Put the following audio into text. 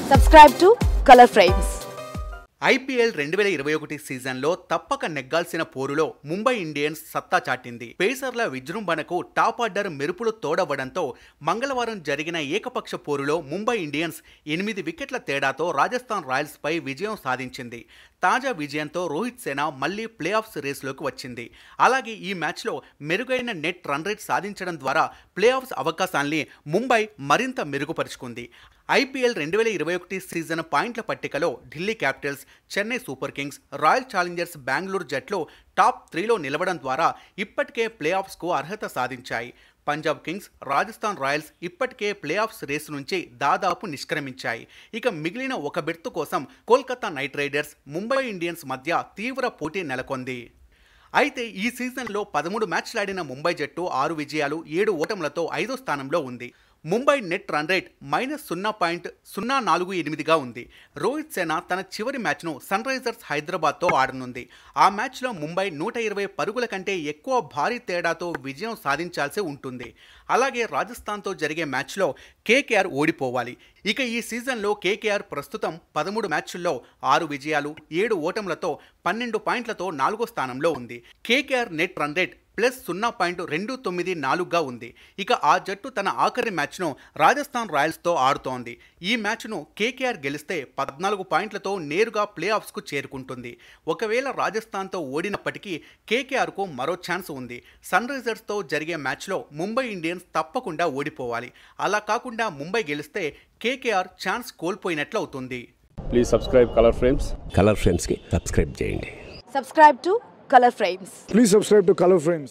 Subscribe to Color Frames. IPL రెండు వేల ఇరవై ఒకటి సీజన్లో తప్పక నెగ్గాల్సిన పోరులో ముంబై ఇండియన్స్ సత్తా చాటింది పేసర్ల విజృంభణకు టాప్ ఆర్డర్ మెరుపులు తోడవడంతో మంగళవారం జరిగిన ఏకపక్ష పోరులో ముంబై ఇండియన్స్ ఎనిమిది వికెట్ల తేడాతో రాజస్థాన్ రాయల్స్ పై విజయం సాధించింది తాజా విజయంతో రోహిత్ సేన మళ్లీ ప్లే ఆఫ్స్ రేసులోకి వచ్చింది అలాగే ఈ మ్యాచ్లో మెరుగైన నెట్ రన్ రేట్ సాధించడం ద్వారా ప్లే ఆఫ్స్ అవకాశాల్ని ముంబై మరింత మెరుగుపరుచుకుంది ఐపీఎల్ రెండు వేల ఇరవై ఒకటి సీజన్ పాయింట్ల పట్టికలో Delhi Capitals Chennai Super Kings Royal Challengers Bengaluru జట్లు టాప్ త్రీలో నిలవడం ద్వారా ఇప్పటికే ప్లే ఆఫ్స్కు అర్హత సాధించాయి పంజాబ్ కింగ్స్ రాజస్థాన్ రాయల్స్ ఇప్పటికే ప్లే ఆఫ్స్ రేసు నుంచి దాదాపు నిష్క్రమించాయి ఇక మిగిలిన ఒక బెర్త్ కోసం Kolkata Knight Riders Mumbai Indians మధ్య తీవ్ర పోటీ నెలకొంది అయితే ఈ సీజన్లో పదమూడు మ్యాచ్లాడిన ముంబై జట్టు ఆరు విజయాలు ఏడు ఓటములతో ఐదో స్థానంలో ఉంది Mumbai net run rate minus సున్నా పాయింట్ సున్నా నాలుగు ఎనిమిదిగా ఉంది రోహిత్ సేన తన చివరి మ్యాచ్ను సన్ రైజర్స్ హైదరాబాద్తో ఆడనుంది ఆ మ్యాచ్లో ముంబై నూట ఇరవై పరుగుల కంటే ఎక్కువ భారీ తేడాతో విజయం సాధించాల్సి ఉంటుంది అలాగే రాజస్థాన్తో జరిగే మ్యాచ్లో కేకేఆర్ ఓడిపోవాలి ఇక ఈ సీజన్లో కేకేఆర్ ప్రస్తుతం పదమూడు మ్యాచ్ల్లో ఆరు విజయాలు ఏడు ఓటములతో పన్నెండు పాయింట్లతో నాలుగో స్థానంలో ఉంది KKR net run rate plus సున్నా పాయింట్ రెండు తొమ్మిది నాలుగుగా ఉంది ఇక ఆ జట్టు తన ఆఖరి మ్యాచ్ను రాజస్థాన్ రాయల్స్తో ఆడుతోంది ఈ మ్యాచ్ను కేకేఆర్ గెలిస్తే పద్నాలుగు పాయింట్లతో నేరుగా ప్లే ఆఫ్స్కు చేరుకుంటుంది ఒకవేళ రాజస్థాన్తో ఓడినప్పటికీ కేకేఆర్కు మరో ఛాన్స్ ఉంది సన్ రైజర్స్తో జరిగే మ్యాచ్లో ముంబై ఇండియన్స్ తప్పకుండా ఓడిపోవాలి అలా కాకుండా ముంబై గెలిస్తే కేకేఆర్ ఛాన్స్ కోల్పోయినట్లు అవుతుంది please subscribe Color Frames Color ఫ్రేమ్స్కి సబ్స్క్రైబ్ చేయండి Subscribe to Color Frames. Please subscribe to Color Frames.